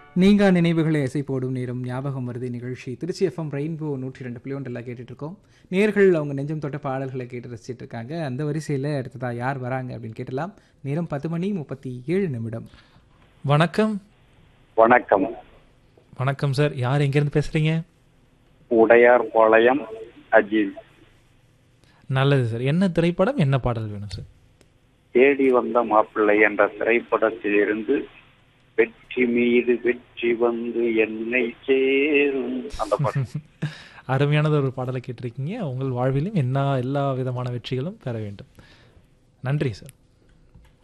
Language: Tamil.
நீங்கா நினைவுகளை இசை போடும் நேரம் ஞாபகம் வருது நிகழ்ச்சி திருச்சி எஃப்எம் ரெயின்போ நூற்றி ரெண்டு புள்ளி ஒன்றில் கேட்டுட்டு இருக்கோம் நேர்கள் அவங்க நெஞ்சம் தொட்ட பாடல்களை கேட்டு ரசிச்சிட்டு இருக்காங்க அந்த வரிசையில் அடுத்ததா யார் வராங்க அப்படின்னு கேட்டலாம் நேரம் பத்து மணி முப்பத்தி ஏழு நிமிடம் வணக்கம் வணக்கம் வணக்கம் சார் யார் எங்கேருந்து பேசுறீங்க உடையார் பாளையம் அஜித் நல்லது சார் என்ன திரைப்படம் என்ன பாடல் வேணும் சார் தேடி வந்த மாப்பிள்ளை என்ற திரைப்படத்திலிருந்து வெற்றி மீது வெற்றி வந்து என்னை சேரும் அந்த படம் அருமையானது ஒரு பாடலை கேட்டிருக்கீங்க உங்கள் வாழ்விலும் என்ன எல்லா விதமான வெற்றிகளும் பெற வேண்டும் நன்றி சார்